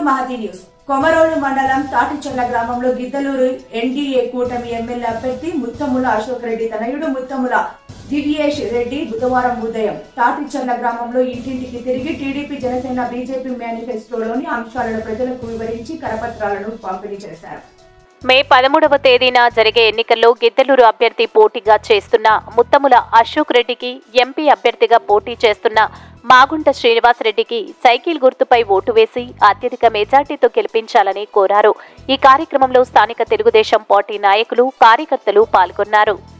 Mahathi news Komarolu మండలం తాటిచెర్ల గ్రామంలో Giddalur NDA కూటమి ఎమ్మెల్యే అభ్యర్థి ముత్తముల అశోక్ రెడ్డి తనయుడు ముత్తముల దివ్యేష్ రెడ్డి బుధవారం ఉదయం తాటిచెర్ల గ్రామంలో ఇంటింటికి తిరిగి టీడీపీ జనసేన బీజేపీ మేనిఫెస్టోలోని అంశాలను ప్రజలకు వివరించి కరపత్రాలను పంపిణీ చేశారు మే పదమూడవ తేదీన జరిగే ఎన్నికల్లో గిద్దలూరు అభ్యర్థి పోటీగా చేస్తున్న ముత్తముల అశోక్ రెడ్డికి ఎంపీ అభ్యర్థిగా పోటీ చేస్తున్న మాగుంట శ్రీనివాసరెడ్డికి సైకిల్ గుర్తుపై ఓటు వేసి అత్యధిక మెజార్టీతో గెలిపించాలని కోరారు ఈ కార్యక్రమంలో స్థానిక తెలుగుదేశం పార్టీ నాయకులు కార్యకర్తలు పాల్గొన్నారు